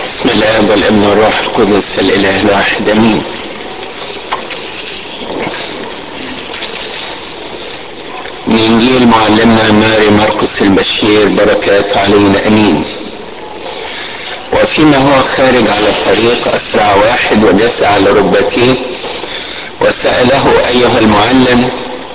بسم الله والابن والروح القدس الاله الواحد امين من انجيل معلمنا ماري مرقس البشير بركات علينا امين وفيما هو خارج على الطريق اسرع واحد ودافع على ركبتيه وساله ايها المعلم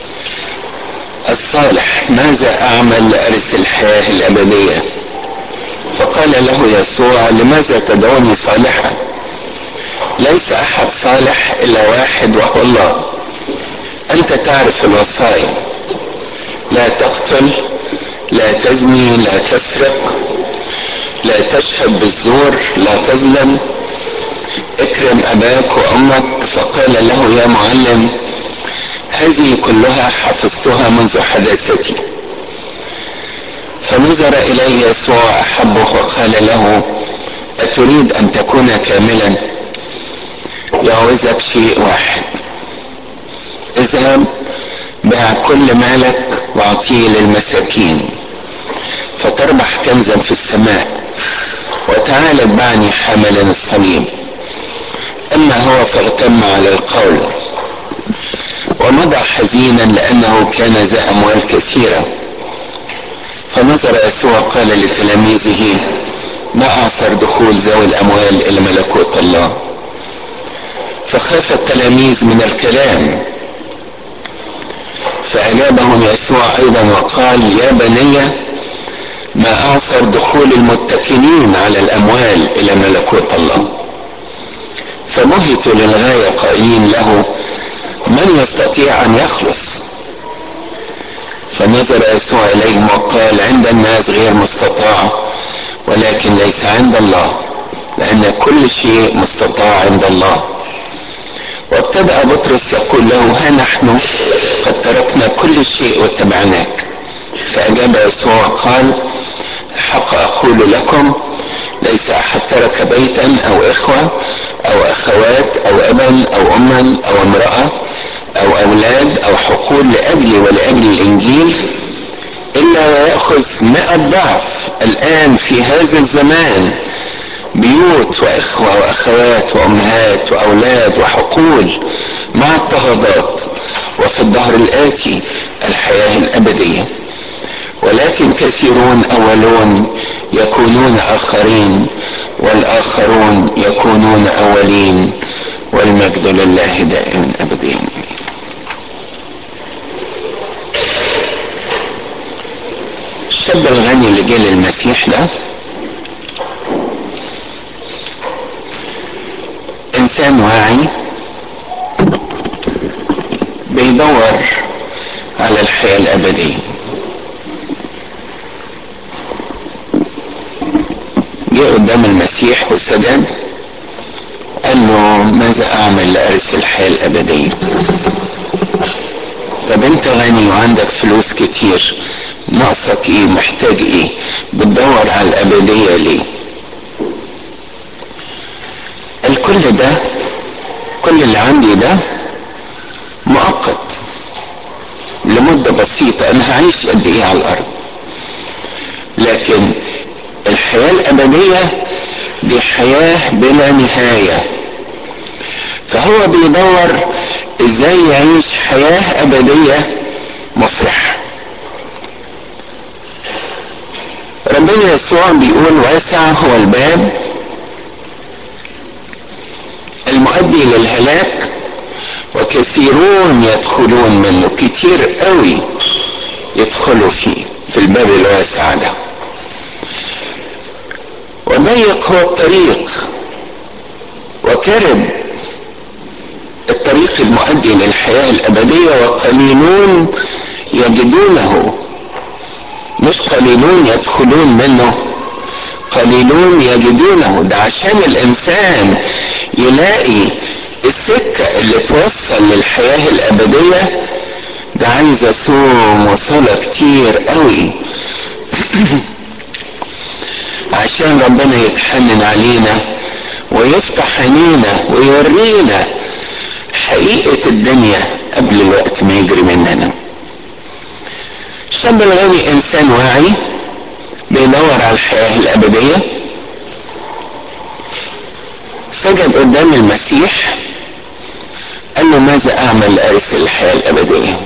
الصالح ماذا اعمل لارث الحياه الابديه فقال له يسوع لماذا تدعوني صالحا ليس احد صالح الا واحد وهو الله انت تعرف الوصايا لا تقتل لا تزني لا تسرق لا تشهد بالزور لا تظلم اكرم اباك وامك فقال له يا معلم هذه كلها حفظتها منذ حداثتي فنظر اليه يسوع احبه وقال له اتريد ان تكون كاملا يعوزك شيء واحد اذهب بيع كل مالك واعطيه للمساكين فتربح كنزا في السماء وتعال اتبعني حاملا الصليب اما هو فاغتم على القول ومضى حزينا لانه كان ذا اموال كثيره فنظر يسوع قال لتلاميذه ما اعصر دخول ذوي الاموال الى ملكوت الله فخاف التلاميذ من الكلام فاجابهم يسوع ايضا وقال يا بني ما اعصر دخول المتكلين على الاموال الى ملكوت الله فمهتوا للغايه قائلين له من يستطيع ان يخلص فنظر يسوع اليهم وقال عند الناس غير مستطاع ولكن ليس عند الله لان كل شيء مستطاع عند الله وابتدا بطرس يقول له ها نحن قد تركنا كل شيء واتبعناك فاجاب يسوع قال الحق اقول لكم ليس احد ترك بيتا او اخوه او اخوات او ابا او اما او امراه او اولاد او حقول لاجلي ولاجل الانجيل الا وياخذ مئة ضعف الان في هذا الزمان بيوت واخوه واخوات وامهات واولاد وحقول مع اضطهادات وفي الدهر الاتي الحياه الابديه ولكن كثيرون اولون يكونون اخرين والاخرون يكونون اولين والمجد لله دائما ابديا الشاب الغني اللي جه للمسيح ده انسان واعي بيدور على الحياه الابديه جه قدام المسيح وسجد قال له ماذا اعمل لارث الحياه الابديه طب انت غني وعندك فلوس كتير ناقصك ايه محتاج ايه بتدور على الابديه ليه الكل ده كل اللي عندي ده مؤقت لمده بسيطه انا هعيش قد ايه على الارض لكن الحياه الابديه دي حياه بلا نهايه فهو بيدور ازاي يعيش حياه ابديه مفرحه ربنا يسوع بيقول واسع هو الباب المؤدي للهلاك وكثيرون يدخلون منه كتير قوي يدخلوا فيه في الباب الواسع ده وضيق هو الطريق وكرب الطريق المؤدي للحياة الأبدية وقليلون يجدونه مش قليلون يدخلون منه قليلون يجدونه ده عشان الإنسان يلاقي السكة اللي توصل للحياة الأبدية ده عايزة صوم وصلاة كتير قوي عشان ربنا يتحنن علينا ويفتح عينينا ويورينا حقيقة الدنيا قبل الوقت ما يجري مننا الشاب الغني انسان واعي بيدور على الحياة الابدية سجد قدام المسيح قال له ماذا اعمل لارث الحياه الابديه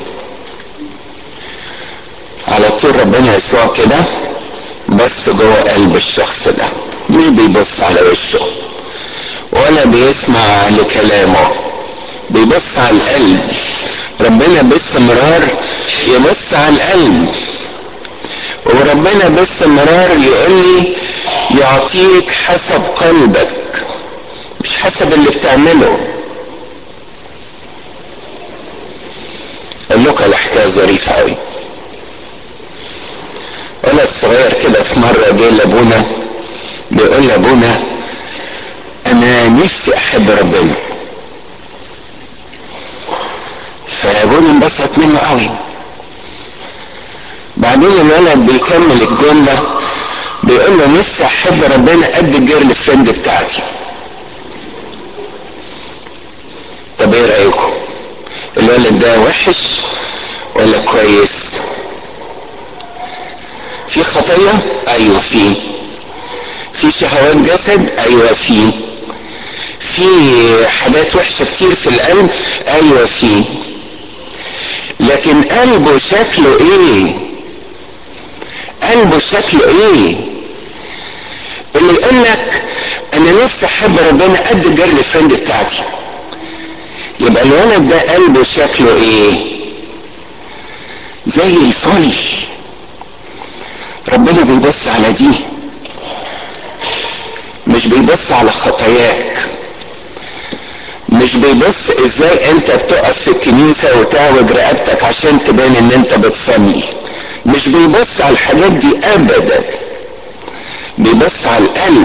على طول ربنا يسوع كده بص جوه قلب الشخص ده مش بيبص على وشه ولا بيسمع لكلامه بيبص على القلب ربنا باستمرار يبص على القلب وربنا باستمرار يقول لي يعطيك حسب قلبك مش حسب اللي بتعمله اقول لكم على حكايه ظريفه قوي ولد صغير كده في مره جه لابونا بيقول لابونا انا نفسي احب ربنا فابونا انبسط منه قوي بعدين الولد بيكمل الجمله بيقول له نفسي احب ربنا قد الجيرل فريند بتاعتي طب ايه رايكم الولد ده وحش ولا كويس في خطيه ايوه في في شهوات جسد ايوه في في حاجات وحشه كتير في القلب ايوه في لكن قلبه شكله ايه قلبه شكله ايه اللي يقول لك انا نفسي احب ربنا قد الجيرل فريند بتاعتي يبقى الولد ده قلبه شكله ايه زي الفل ربنا بيبص على دي مش بيبص على خطاياك مش بيبص ازاي انت بتقف في الكنيسة وتعوج رقبتك عشان تبان ان انت بتصلي مش بيبص على الحاجات دي ابدا بيبص على القلب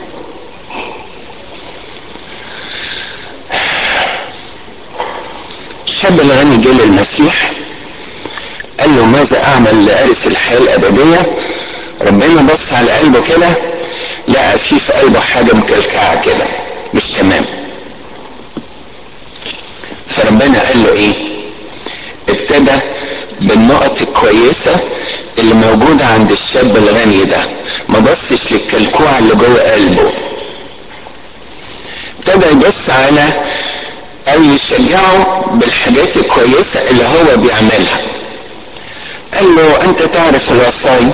الشاب الغني جه للمسيح قال له ماذا اعمل لارث الحياه الابديه ربنا بص على قلبه كده لقى فيه في قلبه حاجه مكلكعه كده مش تمام فربنا قال له ايه ابتدى بالنقط الكويسه اللي موجوده عند الشاب الغني ده ما بصش للكلكوع اللي جوه قلبه ابتدى يبص على او يشجعه بالحاجات الكويسه اللي هو بيعملها قال له انت تعرف الوصايا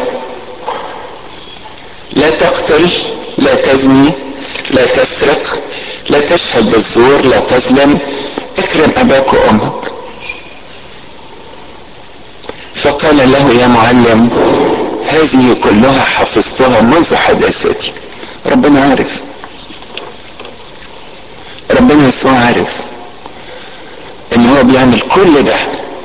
لا تقتل لا تزني لا تسرق لا تشهد بالزور لا تظلم اكرم اباك وامك فقال له يا معلم هذه كلها حفظتها منذ حداثتي ربنا عارف ربنا يسوع عارف ان هو بيعمل كل ده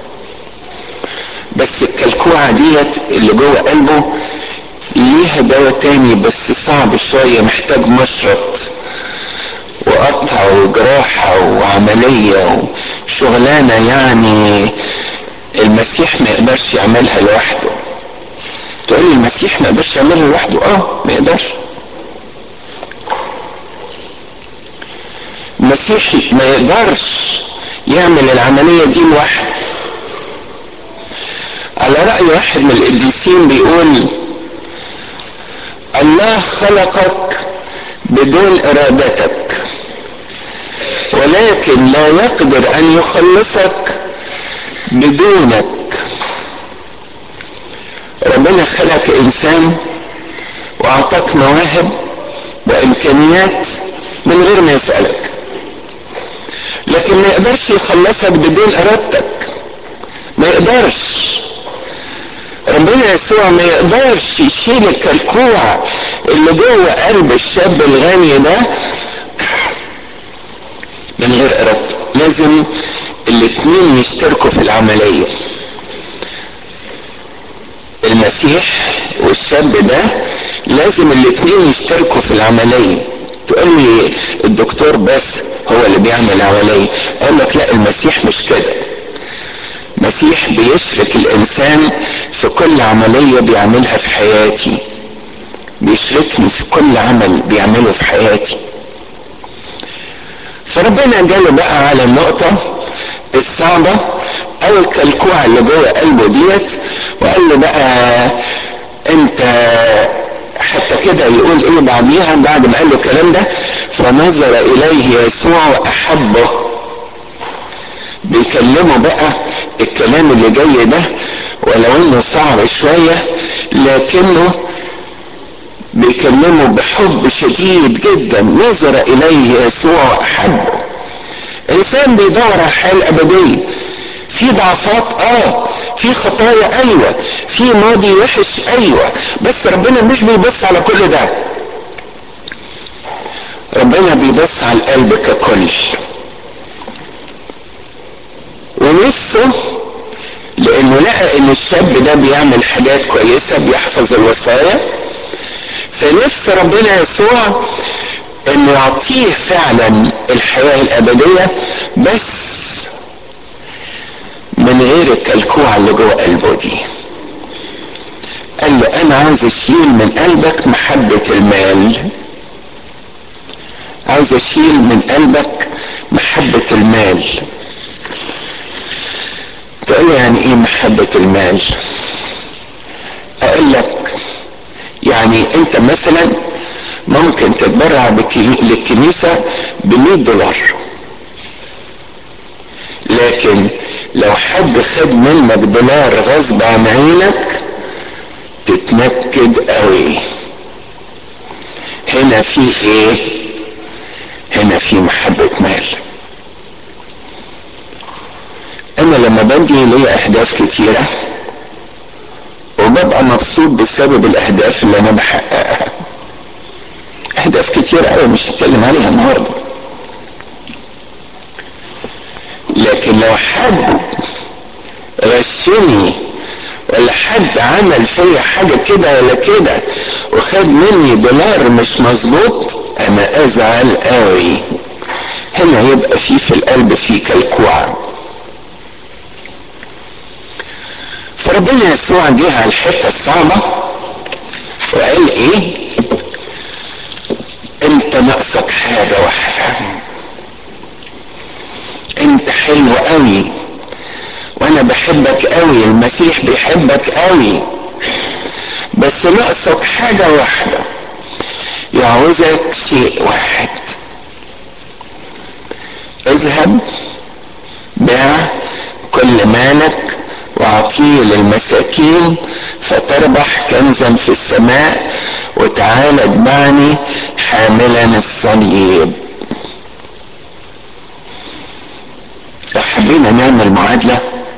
بس الكلكوعة ديت اللي جوه قلبه ليها دواء تاني بس صعب شوية محتاج مشرط وقطع وجراحة وعملية وشغلانة يعني المسيح ما يقدرش يعملها لوحده تقول لي المسيح ما يقدرش يعملها لوحده اه ما يقدرش المسيح ما يقدرش يعمل العملية دي لوحده على رأي واحد من القديسين بيقول الله خلقك بدون ارادتك ولكن لا يقدر ان يخلصك بدونك ربنا خلق انسان واعطاك مواهب وامكانيات من غير ما يسالك لكن ما يقدرش يخلصك بدون ارادتك ما يقدرش ربنا يسوع ما يقدرش يشيل الكلكوع اللي جوه قلب الشاب الغني ده من غير ارادته لازم الاتنين يشتركوا في العملية المسيح والشاب ده لازم الاتنين يشتركوا في العملية تقول لي الدكتور بس هو اللي بيعمل عملية اقول لك لا المسيح مش كده المسيح بيشرك الانسان في كل عملية بيعملها في حياتي بيشركني في كل عمل بيعمله في حياتي فربنا جاله بقى على النقطة الصعبة او الكلكوع اللي جوه قلبه ديت وقال له بقى انت حتى كده يقول ايه بعديها بعد ما قال له الكلام ده فنظر اليه يسوع واحبه بيكلمه بقى الكلام اللي جاي ده ولو انه صعب شوية لكنه بيكلمه بحب شديد جدا نظر اليه يسوع واحبه انسان بيدور على الحياة الابدية في ضعفات اه في خطايا ايوه في ماضي وحش ايوه بس ربنا مش بيبص على كل ده ربنا بيبص على القلب ككل ونفسه لانه لقى ان الشاب ده بيعمل حاجات كويسه بيحفظ الوصايا فنفس ربنا يسوع انه يعطيه فعلا الحياه الابديه بس من غير الكلكوعه اللي جوه قلبه دي قال له انا عاوز اشيل من قلبك محبه المال عاوز اشيل من قلبك محبه المال تقول لي يعني ايه محبة المال اقول لك يعني انت مثلا ممكن تتبرع للكنيسة بمية دولار لكن لو حد خد منك دولار غصب عن عينك تتنكد قوي هنا في ايه هنا في محبة مال انا لما بدي ليا اهداف كتيرة وببقى مبسوط بسبب الاهداف اللي انا بحققها اهداف كتيرة قوي مش هتكلم عليها النهاردة لكن لو حد غشني ولا حد عمل فيا حاجة كده ولا كده وخد مني دولار مش مظبوط انا ازعل قوي هنا يبقى في في القلب في كلكوعه فربنا يسوع جه على الحته الصعبه وقال ايه انت ناقصك حاجه واحده انت حلو قوي وانا بحبك قوي المسيح بيحبك قوي بس ناقصك حاجه واحده يعوزك شيء واحد اذهب بيع كل مالك واعطيه للمساكين فتربح كنزا في السماء وتعالى اتبعني حاملا الصليب لو حبينا نعمل معادلة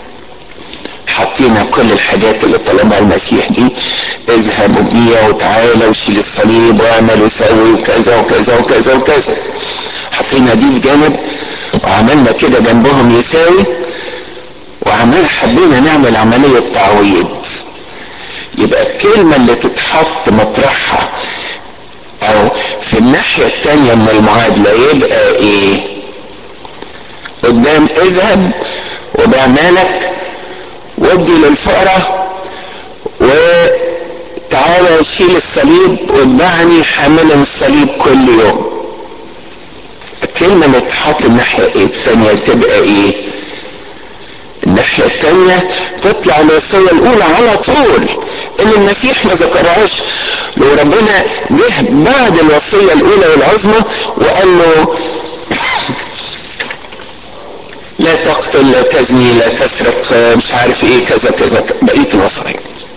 حطينا كل الحاجات اللي طلبها المسيح دي اذهب وبيع وتعالى وشيل الصليب واعمل وسوي وكذا وكذا وكذا وكذا حطينا دي في جانب وعملنا كده جنبهم يساوي وعمال حبينا نعمل عملية تعويض يبقى الكلمة اللي تتحط مطرحها او في الناحية التانية من المعادلة يبقى ايه قدام اذهب وبيع مالك ودي للفقراء وتعالى شيل الصليب واتبعني حاملا الصليب كل يوم الكلمة اللي تتحط الناحية التانية تبقى ايه الناحية التانية تطلع الوصية الأولى على طول اللي المسيح ما ذكرهاش لو ربنا جه بعد الوصية الأولى والعظمى وقال له لا تقتل لا تزني لا تسرق مش عارف ايه كذا كذا بقية الوصايا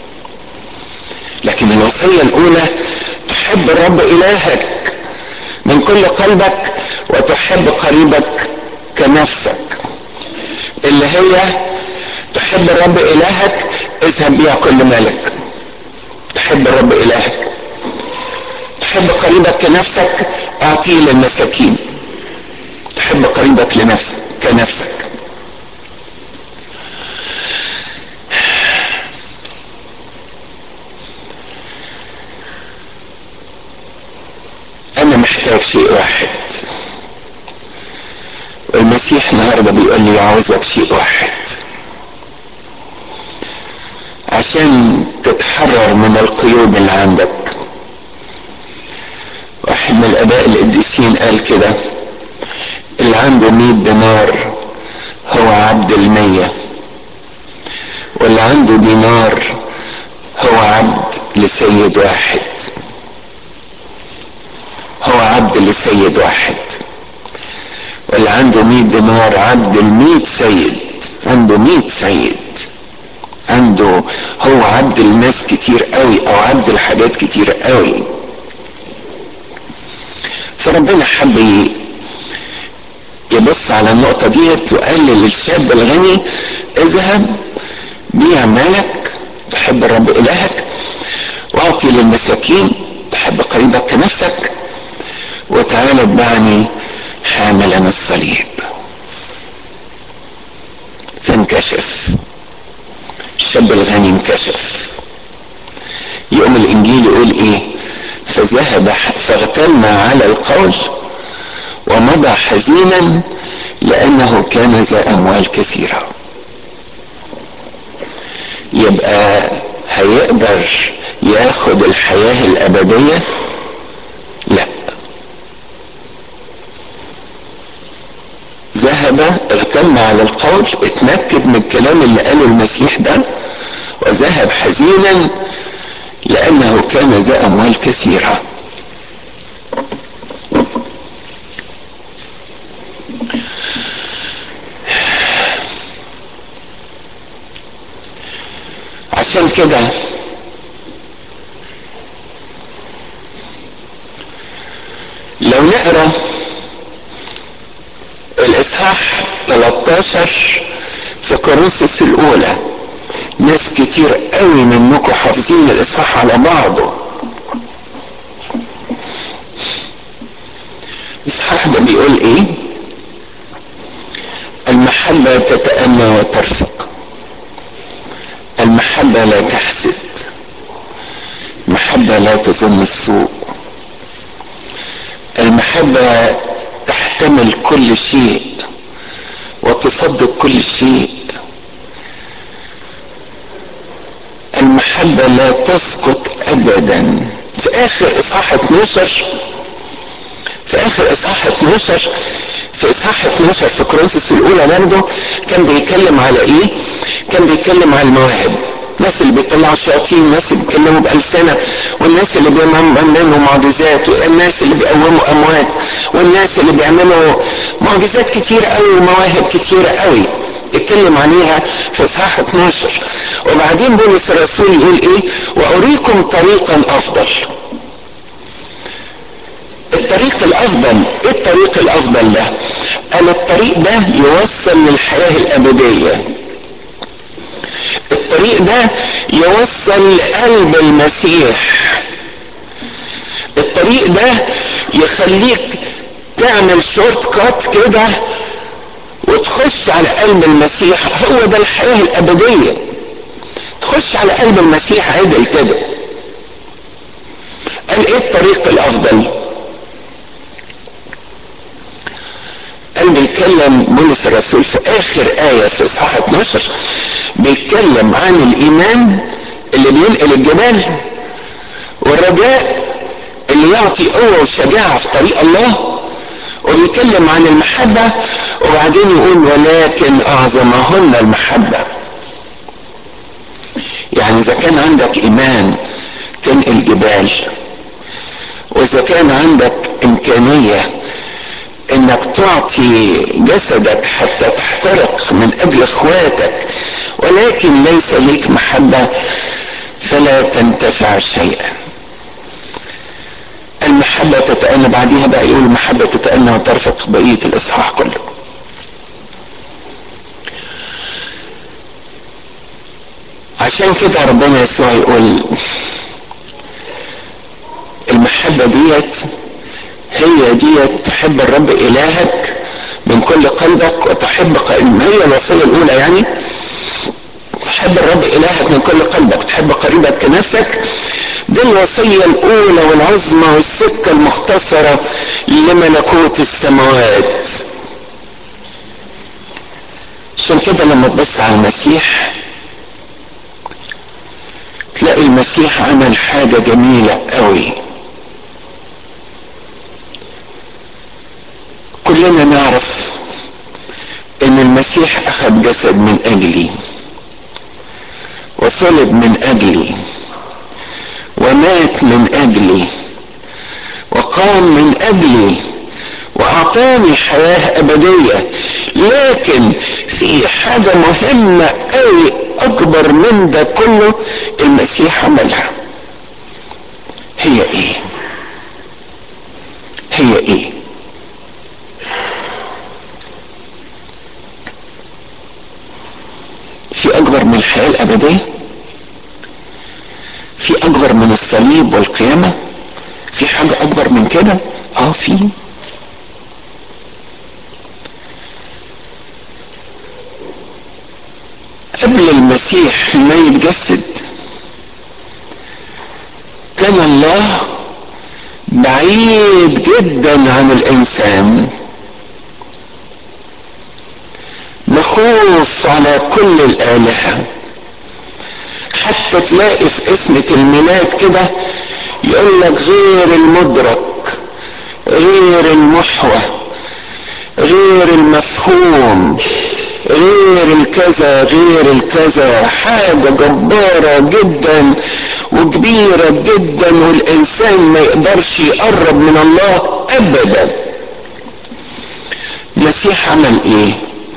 لكن الوصية الأولى تحب الرب إلهك من كل قلبك وتحب قريبك كنفسك اللي هي تحب الرب إلهك اذهب بيع كل مالك تحب الرب إلهك تحب قريبك كنفسك اعطيه للمساكين تحب قريبك لنفسك كنفسك انا محتاج شيء واحد والمسيح النهارده بيقول لي عاوزك شيء واحد عشان تتحرر من القيود اللي عندك واحد من الاباء القديسين قال كده اللي عنده مية دينار هو عبد المية واللي عنده دينار هو عبد لسيد واحد هو عبد لسيد واحد واللي عنده مية دينار عبد المية سيد عنده مية سيد عنده هو عبد الناس كتير قوي او عبد الحاجات كتير قوي فربنا حب يبص على النقطة ديت وقال للشاب الغني اذهب بيع مالك تحب الرب إلهك واعطي للمساكين تحب قريبك كنفسك وتعالى اتبعني حاملا الصليب فانكشف الشاب الغني انكشف يقوم الانجيل يقول ايه فذهب فاغتم على القول ومضى حزينا لانه كان ذا اموال كثيره يبقى هيقدر ياخد الحياه الابديه لا ذهب اغتم على القول اتنكد من الكلام اللي قاله المسيح ده وذهب حزينا لانه كان ذا اموال كثيره عشان كده لو نقرا الاصحاح 13 في كورنثوس الاولى ناس كتير قوي منكم حافظين الاصحاح على بعضه الاصحاح ده بيقول ايه المحبه تتأنى وترفق المحبه لا تحسد المحبه لا تظن السوء المحبه تحتمل كل شيء وتصدق كل شيء المحبة لا تسقط أبدا في آخر إصحاح 12 في آخر إصحاح 12 في إصحاح 12 في كورنثوس الأولى برضه كان بيتكلم على إيه؟ كان بيتكلم على المواهب الناس اللي بيطلعوا شياطين الناس اللي بيتكلموا بألسنة والناس اللي بيعملوا معجزات والناس اللي بيقوموا أموات والناس اللي بيعملوا معجزات كتير قوي ومواهب كتيرة قوي اتكلم عليها في اصحاح 12 وبعدين بولس الرسول يقول ايه واريكم طريقا افضل الطريق الافضل ايه الطريق الافضل ده قال الطريق ده يوصل للحياة الابدية الطريق ده يوصل لقلب المسيح الطريق ده يخليك تعمل شورت كات كده وتخش على قلب المسيح هو ده الحياة الأبدية تخش على قلب المسيح عدل كده قال ايه الطريق الأفضل قال بيتكلم بولس الرسول في آخر آية في إصحاح 12 بيتكلم عن الإيمان اللي بينقل الجبال والرجاء اللي يعطي قوة وشجاعة في طريق الله وبيتكلم عن المحبة وبعدين يقول ولكن أعظمهن المحبة يعني إذا كان عندك إيمان تنقل جبال وإذا كان عندك إمكانية إنك تعطي جسدك حتى تحترق من أجل إخواتك ولكن ليس ليك محبة فلا تنتفع شيئا المحبة تتأنى بعديها بقى يقول المحبة تتأنى وترفق بقية الإصحاح كله عشان كده ربنا يسوع يقول المحبة ديت هي ديت تحب الرب إلهك من كل قلبك وتحب قلبك هي الوصية الأولى يعني تحب الرب إلهك من كل قلبك تحب قريبك كنفسك دي الوصية الأولى والعظمى والسكة المختصرة لملكوت السماوات عشان كده لما تبص على المسيح تلاقي المسيح عمل حاجة جميلة قوي كلنا نعرف ان المسيح اخذ جسد من اجلي وصلب من اجلي ومات من اجلي وقام من اجلي واعطاني حياه ابديه لكن في حاجه مهمه قوي اكبر من ده كله المسيح عملها هي ايه هي ايه في اكبر من الحياه الابديه في اكبر من الصليب والقيامه في حاجه اكبر من كده اه في قبل المسيح ما يتجسد كان الله بعيد جدا عن الانسان مخوف على كل الالهه حتى تلاقي في اسمة الميلاد كده يقول لك غير المدرك غير المحوى غير المفهوم غير الكذا غير الكذا حاجة جبارة جدا وكبيرة جدا والإنسان ما يقدرش يقرب من الله أبدا المسيح عمل إيه؟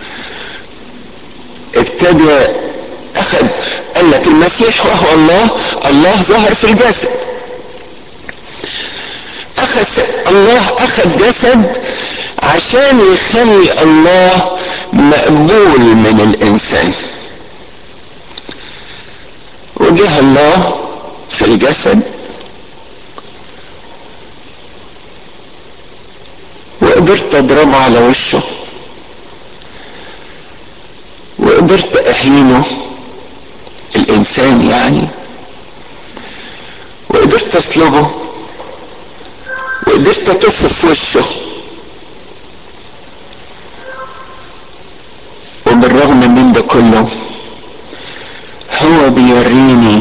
ابتدى أخذ قال لك المسيح وهو الله الله ظهر في الجسد أخذ الله أخذ جسد عشان يخلي الله مقبول من الانسان وجه الله في الجسد وقدرت اضربه على وشه وقدرت اهينه الانسان يعني وقدرت اسلبه وقدرت اتف في وشه وبالرغم من ده كله هو بيوريني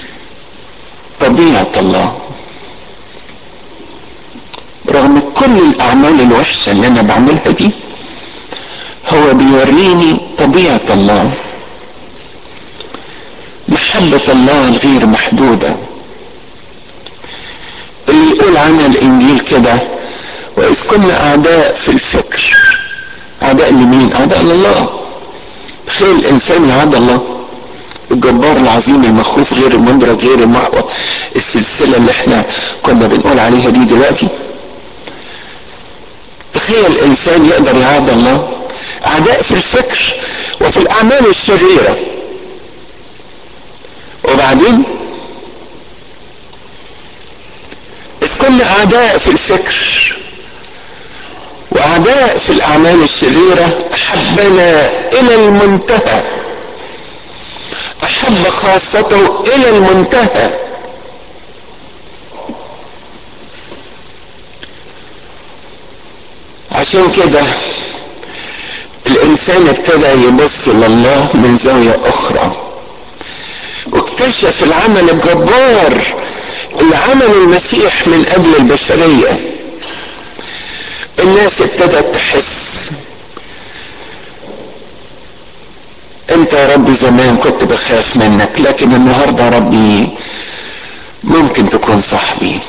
طبيعة الله رغم كل الأعمال الوحشة اللي أنا بعملها دي هو بيوريني طبيعة الله محبة الله الغير محدودة اللي يقول عنها الإنجيل كده وإذ كنا أعداء في الفكر أعداء لمين؟ أعداء لله تخيل الانسان يعاد الله الجبار العظيم المخوف غير المدرك غير المحوى السلسله اللي احنا كنا بنقول عليها دي دلوقتي تخيل انسان يقدر يعاد الله اعداء في الفكر وفي الاعمال الشريره وبعدين اذ كنا اعداء في الفكر واعداء في الاعمال الشريره احبنا الى المنتهى احب خاصته الى المنتهى عشان كده الانسان ابتدى يبص لله من زاويه اخرى واكتشف العمل الجبار اللي عمله المسيح من اجل البشريه الناس ابتدت تحس انت يا ربي زمان كنت بخاف منك لكن النهارده يا ربي ممكن تكون صاحبي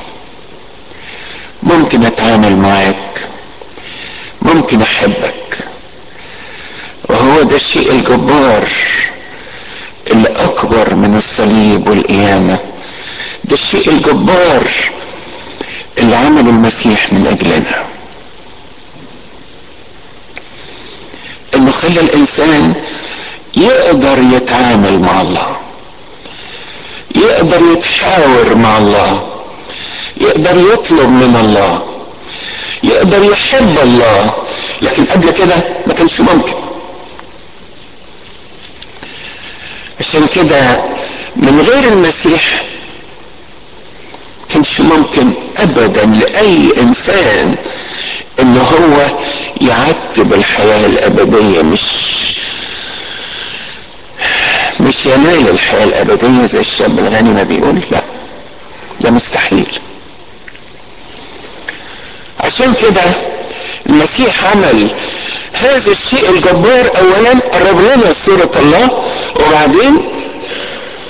ممكن اتعامل معاك ممكن احبك وهو ده الشيء الجبار اللي اكبر من الصليب والقيامه ده الشيء الجبار اللي عمله المسيح من اجلنا انه خلى الانسان يقدر يتعامل مع الله يقدر يتحاور مع الله يقدر يطلب من الله يقدر يحب الله لكن قبل كده ما كانش ممكن عشان كده من غير المسيح كانش ممكن ابدا لاي انسان ان هو يعتب الحياة الابدية مش مش ينال الحياة الابدية زي الشاب الغني ما بيقول لا ده مستحيل عشان كده المسيح عمل هذا الشيء الجبار اولا قرب لنا صورة الله وبعدين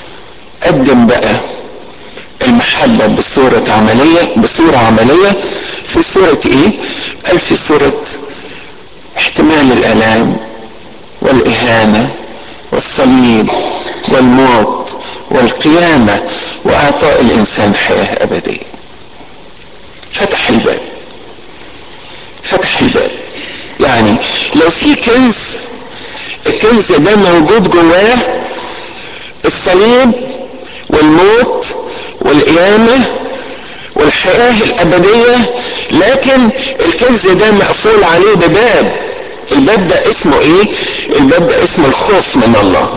قدم بقى المحبة بصورة عملية بصورة عملية في سورة ايه قال في سورة احتمال الالام والاهانة والصليب والموت والقيامة واعطاء الانسان حياة ابدية فتح الباب فتح الباب يعني لو في كنز الكنز ده موجود جواه الصليب والموت والقيامة والحياة الأبدية لكن الكنز ده مقفول عليه بباب الباب ده اسمه ايه الباب ده اسمه الخوف من الله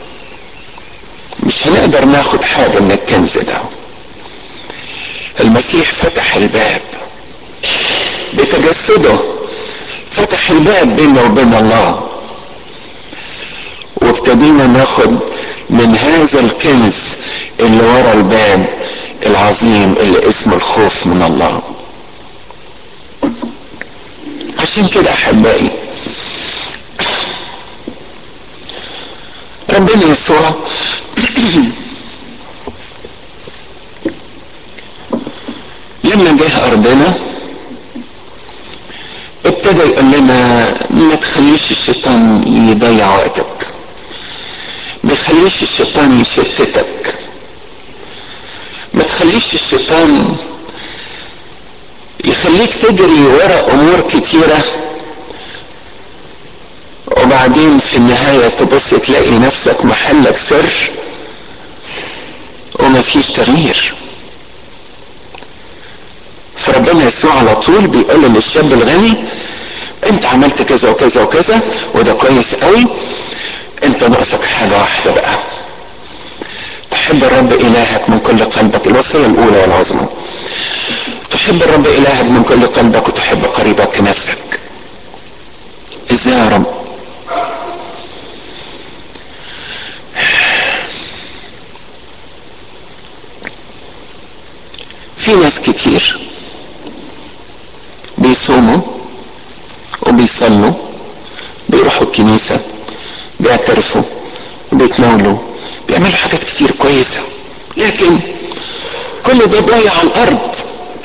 مش هنقدر ناخد حاجة من الكنز ده المسيح فتح الباب بتجسده فتح الباب بيننا وبين الله وابتدينا ناخد من هذا الكنز اللي ورا الباب العظيم اللي اسمه الخوف من الله عشان كده احبائي ربنا يسوع لما جه ارضنا ابتدى يقول لنا ما تخليش الشيطان يضيع وقتك ما تخليش الشيطان يشتتك ما تخليش الشيطان يخليك تجري ورا امور كتيرة وبعدين في النهاية تبص تلاقي نفسك محلك سر ومفيش تغيير فربنا يسوع على طول بيقول للشاب الغني انت عملت كذا وكذا وكذا وده كويس قوي انت ناقصك حاجة واحدة بقى تحب الرب الهك من كل قلبك الوصية الاولى والعظمى تحب الرب الهك من كل قلبك وتحب قريبك كنفسك ازاي يا رب في ناس كتير بيصوموا وبيصلوا بيروحوا الكنيسة بيعترفوا وبيتناولوا بيعملوا حاجات كتير كويسة لكن كل ده ضايع على الأرض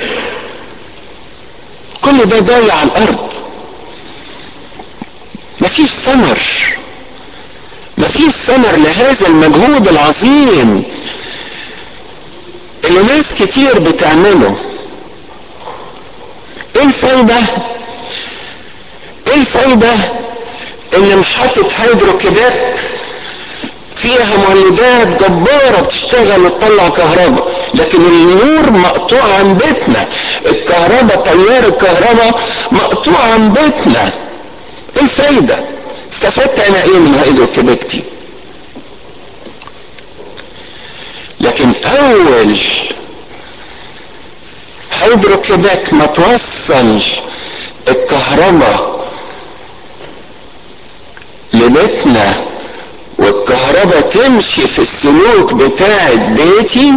كل ده ضايع على الأرض مفيش ثمر مفيش ثمر لهذا المجهود العظيم اللي ناس كتير بتعمله ايه الفايدة ايه الفايدة اللي محطة هيدروكيبات فيها مولدات جبارة بتشتغل وتطلع كهرباء لكن النور مقطوع عن بيتنا الكهرباء تيار الكهرباء مقطوع عن بيتنا ايه الفايدة استفدت انا ايه من هيدروكيبات دي لكن اول هيدروكيباك ما توصل الكهرباء لبيتنا والكهرباء تمشي في السلوك بتاع بيتي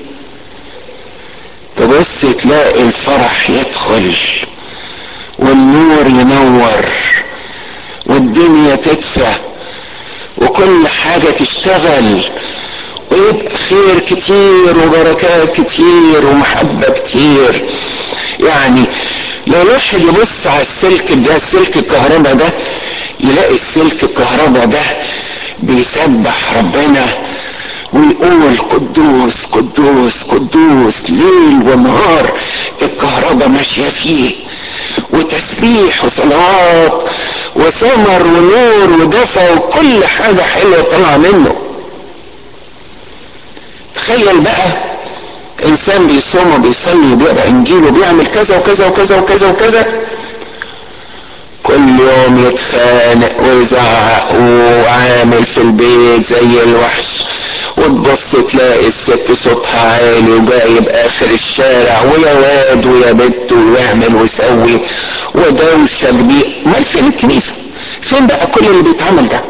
تبص تلاقي الفرح يدخل والنور ينور والدنيا تدفى وكل حاجة تشتغل ويبقى خير كتير وبركات كتير ومحبة كتير يعني لو الواحد يبص على السلك ده سلك الكهرباء ده يلاقي السلك الكهرباء ده بيسبح ربنا ويقول قدوس قدوس قدوس ليل ونهار الكهرباء ماشية فيه وتسبيح وصلوات وثمر ونور ودفى وكل حاجة حلوة طالعة منه تخيل بقى انسان بيصوم وبيصلي وبيقرا انجيل وبيعمل كذا وكذا وكذا وكذا وكذا كل يوم يتخانق ويزعق وعامل في البيت زي الوحش وتبص تلاقي الست صوتها عالي وجايب اخر الشارع ويا واد ويا بنت ويعمل ويسوي ودوشه كبير امال فين الكنيسه؟ فين بقى كل اللي بيتعمل ده؟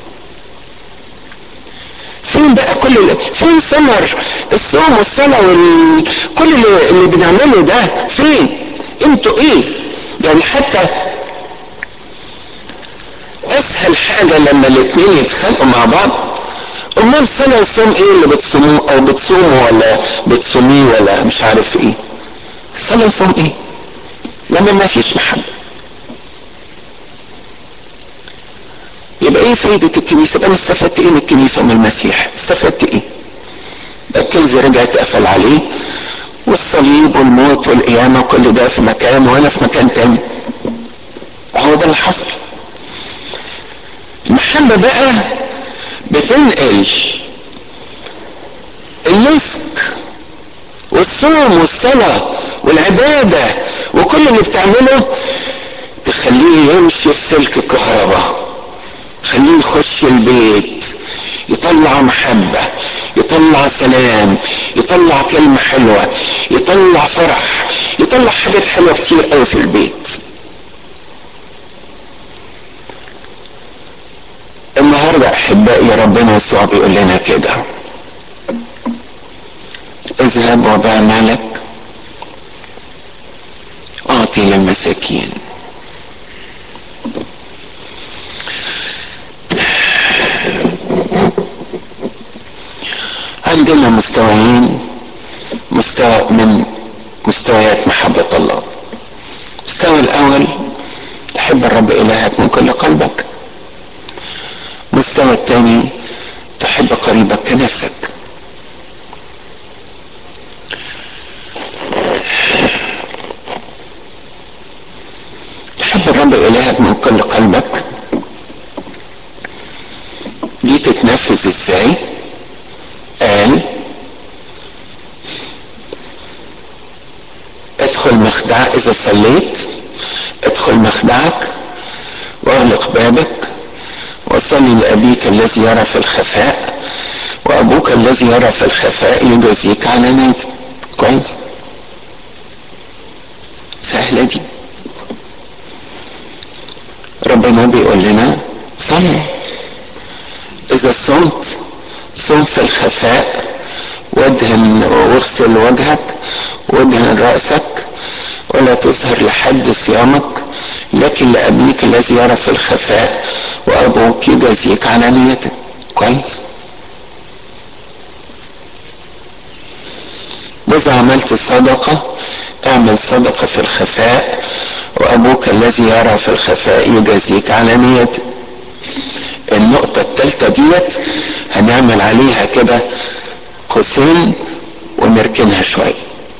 فين بقى كل اللي فين ثمر الصوم والصلاه وال كل اللي, اللي بنعمله ده فين؟ انتوا ايه؟ يعني حتى اسهل حاجه لما الاثنين يتخانقوا مع بعض امال صلاه وصوم ايه اللي بتصوموه او بتصوموا ولا بتصوميه ولا مش عارف ايه صلاه وصوم ايه لما ما فيش محبة يبقى ايه فايدة الكنيسة يبقى انا استفدت ايه من الكنيسة ومن المسيح استفدت ايه الكنز رجع اتقفل عليه والصليب والموت والقيامة كل ده في مكان وانا في مكان تاني هو ده اللي حصل المحبة بقى بتنقل النسك والصوم والصلاة والعبادة وكل اللي بتعمله تخليه يمشي في سلك الكهرباء خليه يخش البيت يطلع محبة يطلع سلام يطلع كلمة حلوة يطلع فرح يطلع حاجات حلوة كتير قوي في البيت النهاردة أحبائي ربنا يسوع بيقول لنا كده اذهب وبيع مالك اعطي للمساكين عندنا مستويين مستوى من مستويات محبة الله المستوى الأول تحب الرب إلهك من كل قلبك المستوى الثاني تحب قريبك كنفسك تحب الرب إلهك من كل قلبك دي تتنفذ ازاي قال ادخل مخدع اذا صليت ادخل مخدعك واغلق بابك وصلي لابيك الذي يرى في الخفاء وابوك الذي يرى في الخفاء يجازيك على نادي كويس سهلة دي ربنا بيقول لنا صلي اذا صمت صم في الخفاء وادهن واغسل وجهك وادهن رأسك ولا تظهر لحد صيامك لكن لأبيك الذي يرى في الخفاء وأبوك يجازيك على نيتك كويس وإذا عملت صدقة اعمل صدقة في الخفاء وأبوك الذي يرى في الخفاء يجازيك على نيتك النقطة الثالثة ديت هنعمل عليها كده قوسين ونركنها شوية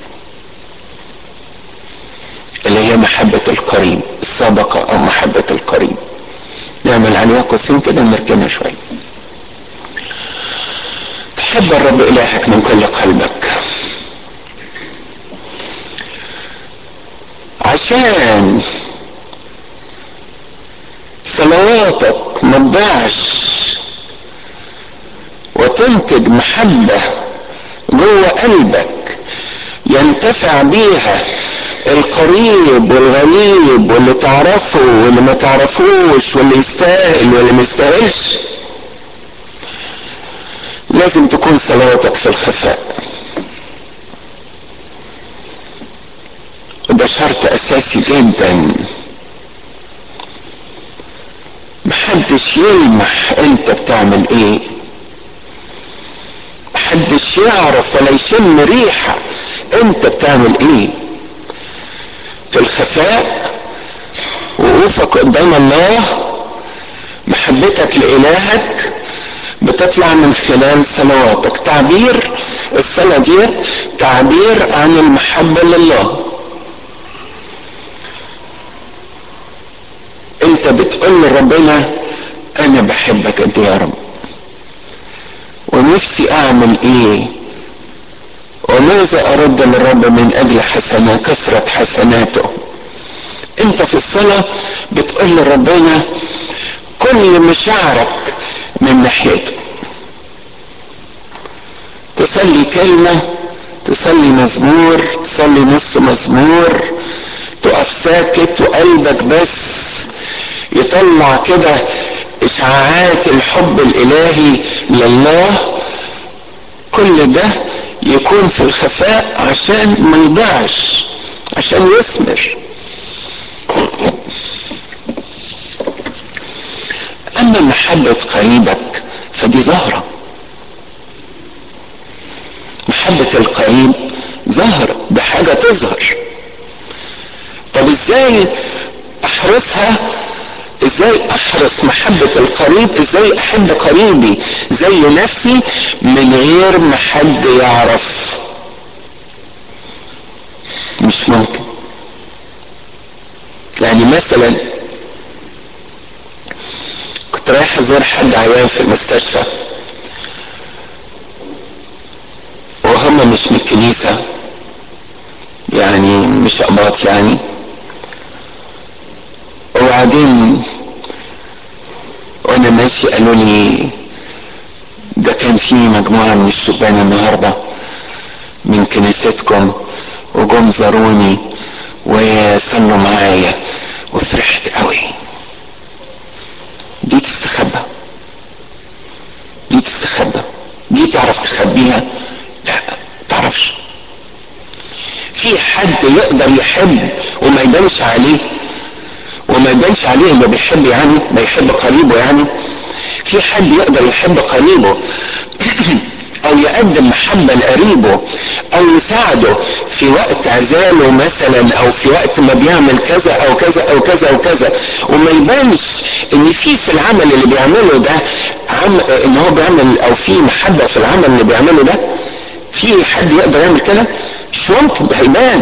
اللي هي محبة القريب الصدقة أو محبة القريب نعمل عليها قوسين كده ونركنها شوية تحب الرب إلهك من كل قلبك عشان صلواتك ما تضيعش وتنتج محبة جوه قلبك ينتفع بيها القريب والغريب واللي تعرفه واللي ما تعرفوش واللي يستاهل واللي ما يستاهلش لازم تكون صلواتك في الخفاء وده شرط اساسي جدا محدش يلمح انت بتعمل ايه محدش يعرف ولا يشم ريحة انت بتعمل ايه في الخفاء وقوفك قدام الله محبتك لإلهك بتطلع من خلال صلواتك تعبير الصلاة دي تعبير عن المحبة لله انت بتقول لربنا انا بحبك قد يا رب ونفسي اعمل ايه وماذا ارد للرب من اجل حسنة كثرة حسناته انت في الصلاة بتقول لربنا كل مشاعرك من ناحيته تصلي كلمة تصلي مزمور تصلي نص مزمور تقف ساكت وقلبك بس يطلع كده اشعاعات الحب الالهي لله كل ده يكون في الخفاء عشان ما يضيعش عشان يثمر اما محبة قريبك فدي ظاهرة محبة القريب ظاهرة ده حاجة تظهر طب ازاي احرسها ازاي احرس محبة القريب ازاي احب قريبي زي نفسي من غير ما حد يعرف مش ممكن يعني مثلا كنت رايح ازور حد عيان في المستشفى وهم مش من الكنيسة يعني مش أقباط يعني وبعدين وانا ماشي قالوا لي ده كان في مجموعة من الشبان النهاردة من كنيستكم وجم زاروني وصلوا معايا وفرحت قوي دي تستخبى دي تستخبى دي تعرف تخبيها لا تعرفش في حد يقدر يحب وما يبانش عليه وما يبانش عليه انه بيحب يعني ما يحب قريبه يعني في حد يقدر يحب قريبه او يقدم محبة لقريبه او يساعده في وقت عزاله مثلا او في وقت ما بيعمل كذا او كذا او كذا او كذا وما يبانش ان في في العمل اللي بيعمله ده عم ان هو بيعمل او في محبة في العمل اللي بيعمله ده في حد يقدر يعمل كده مش ممكن ده هيبان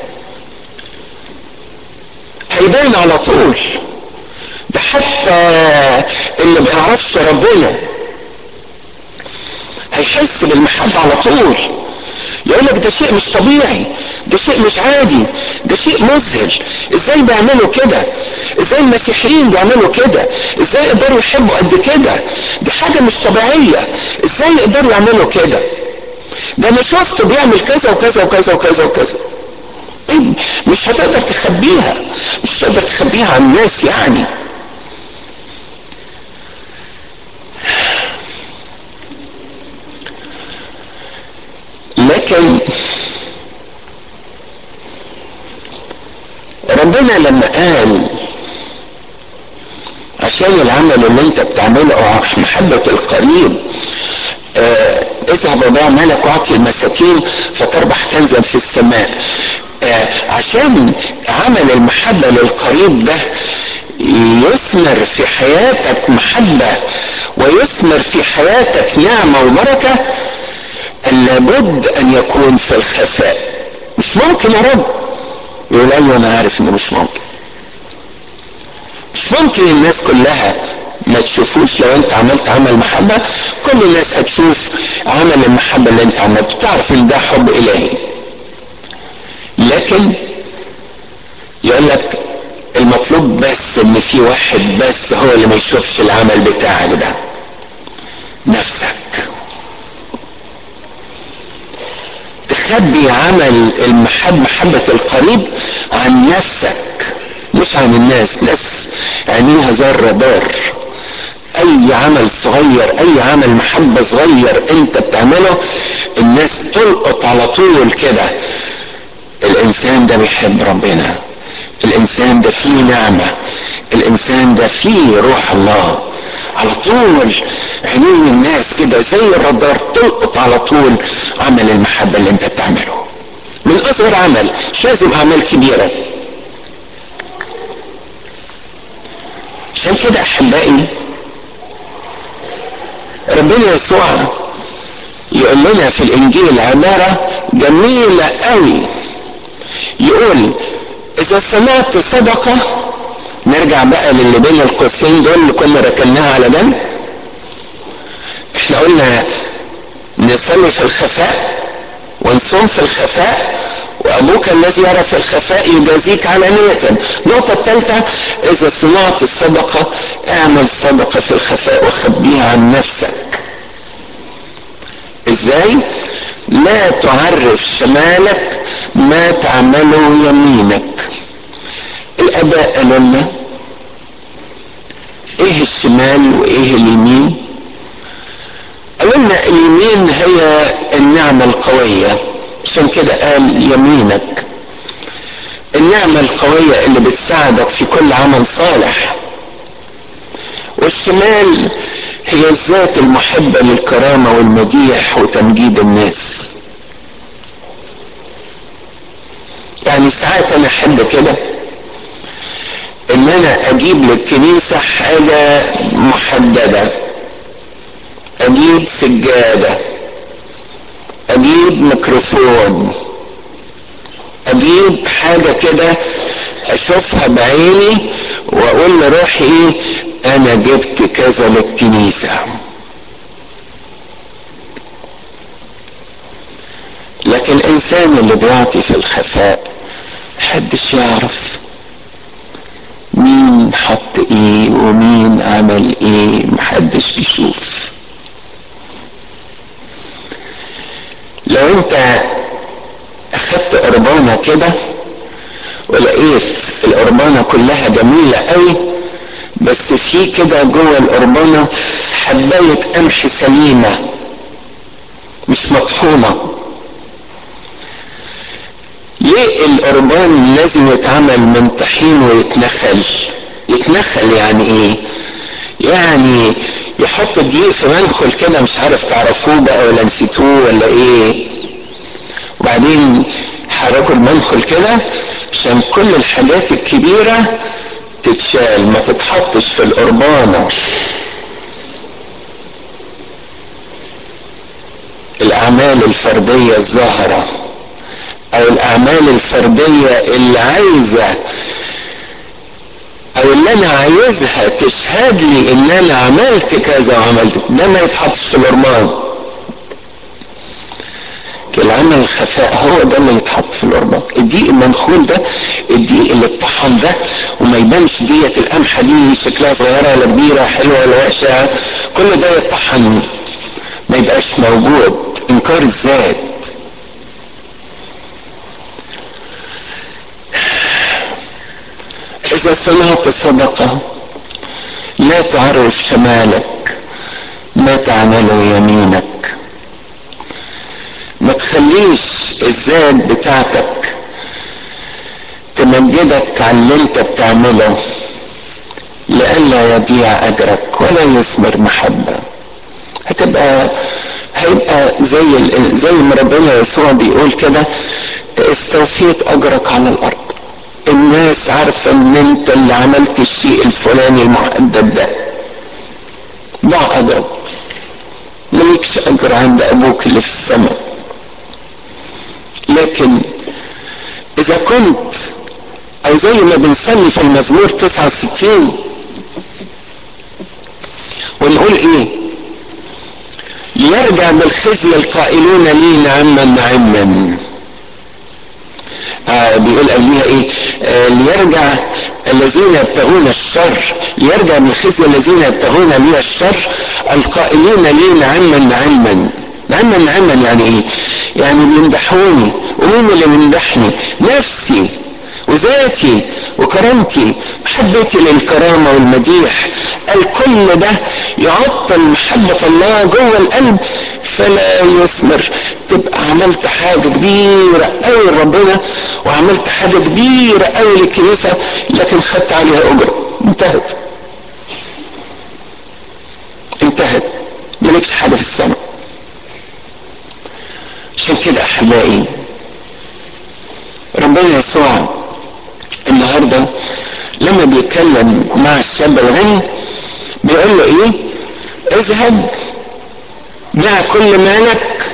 هيبان على طول ده حتى اللي ما بيعرفش ربنا هيحس بالمحبة على طول يقول لك ده شيء مش طبيعي ده شيء مش عادي ده شيء مذهل ازاي بيعملوا كده ازاي المسيحيين بيعملوا كده ازاي يقدروا يحبوا قد كده دي حاجة مش طبيعية ازاي يقدروا يعملوا كده ده انا شفته بيعمل كذا وكذا وكذا وكذا وكذا مش هتقدر تخبيها مش هتقدر تخبيها عن الناس يعني لكن ربنا لما قال عشان العمل اللي انت بتعمله محبة القريب اه اذهب وبيع مالك واعطي المساكين فتربح كنزا في السماء اه عشان عمل المحبة للقريب ده يثمر في حياتك محبة ويثمر في حياتك نعمة وبركة لابد ان يكون في الخفاء مش ممكن يا رب يقول ايوه انا عارف انه مش ممكن مش ممكن الناس كلها ما تشوفوش لو انت عملت عمل محبة كل الناس هتشوف عمل المحبة اللي انت عملته تعرف ان ده حب الهي لكن يقول لك المطلوب بس ان في واحد بس هو اللي ما يشوفش العمل بتاعك ده نفسك تخبي عمل المحب محبة القريب عن نفسك مش عن الناس ناس عينيها زي الرادار اي عمل صغير اي عمل محبة صغير انت بتعمله الناس تلقط على طول كده الانسان ده بيحب ربنا الانسان ده فيه نعمة الانسان ده فيه روح الله على طول عينين الناس كده زي الرادار تلقط على طول عمل المحبة اللي انت بتعمله من اصغر عمل مش لازم اعمال كبيرة عشان كده احبائي ربنا يسوع يقول لنا في الانجيل عبارة جميلة قوي يقول اذا سمعت صدقة نرجع بقى للي بين القوسين دول اللي كنا ركناها على جنب احنا قلنا نصلي في الخفاء ونصوم في الخفاء وابوك الذي يرى في الخفاء يجازيك علانية النقطة الثالثة اذا صنعت الصدقة اعمل صدقة في الخفاء وخبيها عن نفسك ازاي لا تعرف شمالك ما تعمله يمينك الاباء قالوا لنا ايه الشمال وايه اليمين قالوا لنا اليمين هي النعمة القوية عشان كده قال يمينك النعمة القوية اللي بتساعدك في كل عمل صالح والشمال هي الذات المحبة للكرامة والمديح وتمجيد الناس يعني ساعات انا احب كده اجيب للكنيسة حاجة محددة اجيب سجادة اجيب ميكروفون اجيب حاجة كده اشوفها بعيني واقول لروحي ايه انا جبت كذا للكنيسة لكن الانسان اللي بيعطي في الخفاء محدش يعرف مين حط ايه ومين عمل ايه محدش بيشوف لو انت اخدت قربانة كده ولقيت القربانة كلها جميلة قوي بس في كده جوه القربانة حباية قمح سليمة مش مطحونة ليه القربان لازم يتعمل من طحين ويتنخل يتنخل يعني ايه يعني يحط دقيق في منخل كده مش عارف تعرفوه بقى ولا نسيتوه ولا ايه وبعدين حركوا المنخل كده عشان كل الحاجات الكبيرة تتشال ما تتحطش في القربانة الأعمال الفردية الظاهرة أو الأعمال الفردية اللي عايزة أو اللي أنا عايزها تشهد لي إن أنا عملت كذا وعملت ده ما يتحطش في القربان العمل الخفاء هو ده اللي يتحط في القربان الدقيق المنخول ده الدقيق اللي اتطحن ده وما يبانش ديت القمحه دي شكلها صغيره ولا كبيره حلوه ولا وحشه كل ده يتطحن ما يبقاش موجود انكار الذات اذا صنعت صدقه لا تعرف شمالك ما تعمله يمينك ما تخليش الذات بتاعتك تمجدك على اللي انت بتعمله لئلا يضيع اجرك ولا يثمر محبه هتبقى هيبقى زي زي ما ربنا يسوع بيقول كده استوفيت اجرك على الارض الناس عارفه ان انت اللي عملت الشيء الفلاني المحدد ده ضاع اجرك مالكش اجر عند ابوك اللي في السماء لكن اذا كنت او زي ما بنصلي في المزمور 69 ونقول ايه ليرجع بالخزي القائلون لي نعما نعما آه بيقول قبليها ايه آه ليرجع الذين يبتغون الشر ليرجع بالخزي الذين يبتغون لي الشر القائلين لي نعما نعما نعما نعما يعني ايه يعني بيمدحوني ومين اللي بيمدحني نفسي وذاتي وكرامتي محبتي للكرامة والمديح الكل ده يعطل محبة الله جوه القلب فلا يثمر تبقى عملت حاجة كبيرة قوي لربنا وعملت حاجة كبيرة قوي للكنيسة لكن خدت عليها أجرة انتهت انتهت مالكش حاجة في السماء عشان كده أحبائي ربنا يسوع النهارده لما بيتكلم مع الشاب الغني بيقول له ايه اذهب بيع كل مالك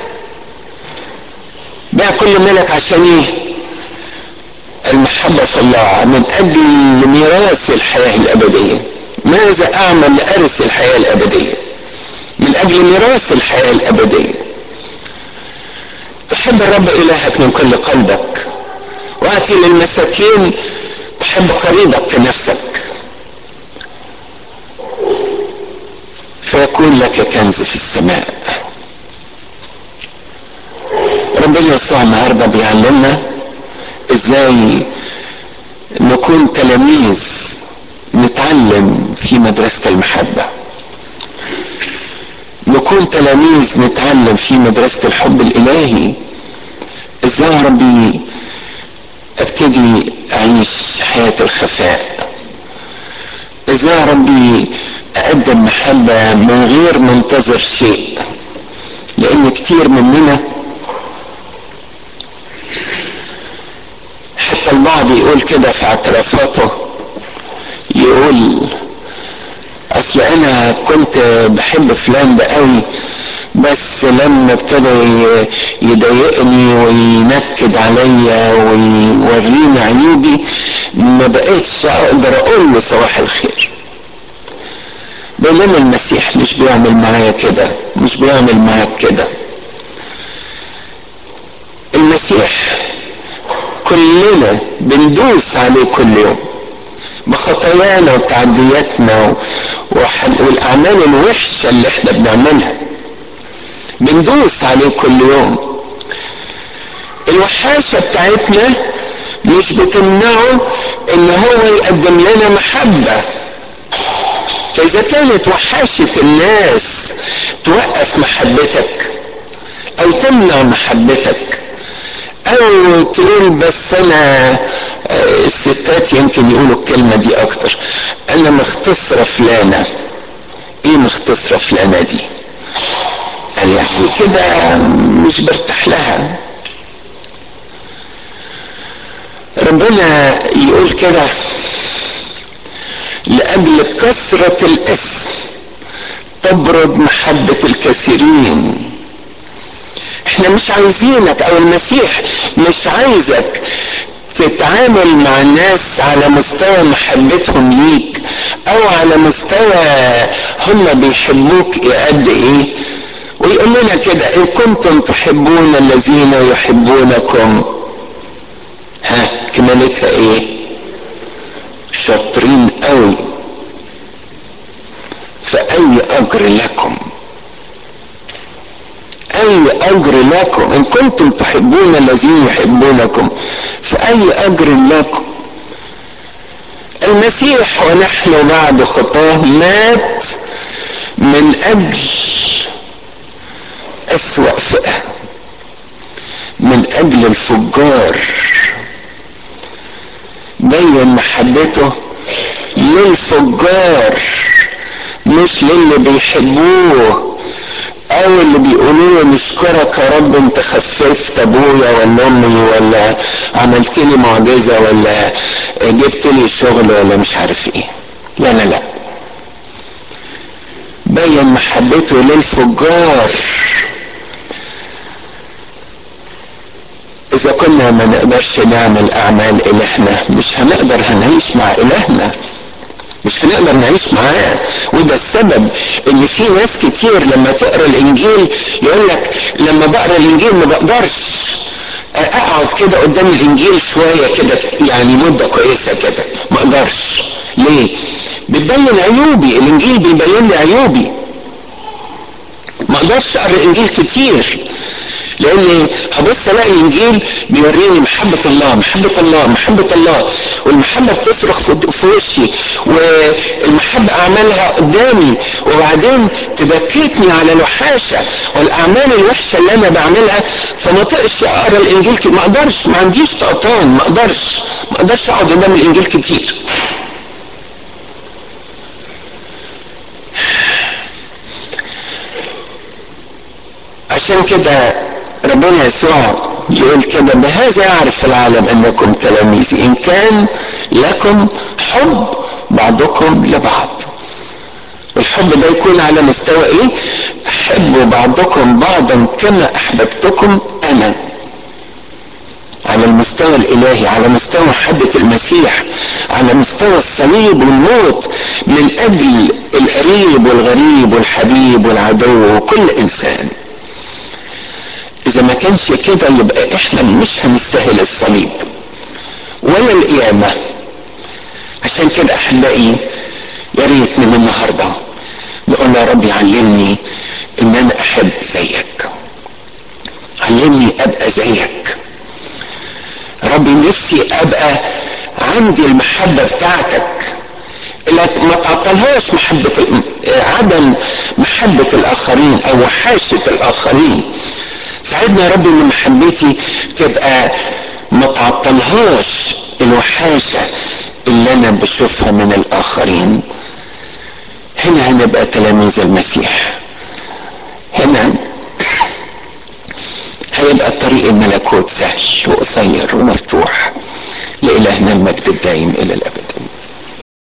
بيع كل مالك عشان ايه المحبة في الله من أجل ميراث الحياة الأبدية ماذا أعمل لأرث الحياة الأبدية من أجل ميراث الحياة الأبدية تحب الرب إلهك من كل قلبك وأتي للمساكين تحب قريبك كنفسك فيكون لك كنز في السماء ربنا يسوع النهارده بيعلمنا ازاي نكون تلاميذ نتعلم في مدرسة المحبة نكون تلاميذ نتعلم في مدرسة الحب الإلهي ازاي يا ربي ابتدي اعيش حياة الخفاء ازاي يا ربي اقدم محبة من غير منتظر شيء لان كتير مننا حتى البعض يقول كده في اعترافاته يقول يقول اصل انا كنت بحب فلان ده قوي بس لما ابتدى يضايقني وينكد عليا ويوريني عيوبي ما بقتش اقدر اقول له صباح الخير بينما المسيح مش بيعمل معايا كده مش بيعمل معاك كده المسيح كلنا بندوس عليه كل يوم بخطايانا وتعدياتنا والاعمال الوحشه اللي احنا بنعملها بندوس عليه كل يوم الوحاشه بتاعتنا مش بتمنعه ان هو يقدم لنا محبه فاذا كانت وحاشه الناس توقف محبتك او تمنع محبتك او تقول بس انا الستات يمكن يقولوا الكلمه دي اكتر انا مختصره فلانه ايه مختصره فلانه دي قال يعني كده مش برتاح لها ربنا يقول كده لاجل كثره الاسم تبرد محبه الكثيرين احنا مش عايزينك او المسيح مش عايزك تتعامل مع الناس على مستوى محبتهم ليك او على مستوى هم بيحبوك قد ايه ويقول لنا كده ان كنتم تحبون الذين يحبونكم ها كمالتها ايه شاطرين قوي فاي اجر لكم اي اجر لكم ان كنتم تحبون الذين يحبونكم فاي اجر لكم المسيح ونحن بعد خطاه مات من اجل اسوا فئه من اجل الفجار بين محبته للفجار مش للي بيحبوه او اللي بيقولوا له نشكرك يا رب انت خففت ابويا ولا امي ولا عملت لي معجزه ولا جبت لي شغل ولا مش عارف ايه لا لا لا بين محبته للفجار اذا كنا ما نقدرش نعمل اعمال الهنا مش هنقدر هنعيش مع الهنا مش هنقدر نعيش معاه وده السبب ان في ناس كتير لما تقرا الانجيل يقول لك لما بقرا الانجيل ما بقدرش اقعد كده قدام الانجيل شويه كده يعني مده كويسه كده ما اقدرش ليه بتبين عيوبي الانجيل بيبين لي عيوبي ما اقدرش اقرا الانجيل كتير لاني هبص الاقي الانجيل بيوريني محبه الله محبه الله محبه الله والمحبه بتصرخ في وشي والمحبه اعمالها قدامي وبعدين تبكتني على الوحاشه والاعمال الوحشه اللي انا بعملها فما طقش اقرا الانجيل كتير ما اقدرش ما عنديش طقطان ما اقدرش ما اقدرش اقعد قدام الانجيل كتير عشان كده ربنا يسوع يقول كده بهذا يعرف العالم انكم تلاميذي ان كان لكم حب بعضكم لبعض الحب ده يكون على مستوى ايه احبوا بعضكم بعضا كما احببتكم انا على المستوى الالهي على مستوى محبه المسيح على مستوى الصليب والموت من اجل القريب والغريب والحبيب والعدو وكل انسان اذا ما كانش كده يبقى احنا مش هنستاهل الصليب ولا القيامة عشان كده احبائي يا ريت من النهارده نقول يا رب علمني ان انا احب زيك علمني ابقى زيك ربي نفسي ابقى عندي المحبه بتاعتك ما تعطلهاش محبة عدم محبة الآخرين أو وحاشة الآخرين ساعدنا يا رب ان محبتي تبقى ما تعطلهاش الوحاشه اللي انا بشوفها من الاخرين هنا هنبقى تلاميذ المسيح هنا هيبقى طريق الملكوت سهل وقصير ومفتوح لإلهنا المجد الدائم إلى الأبد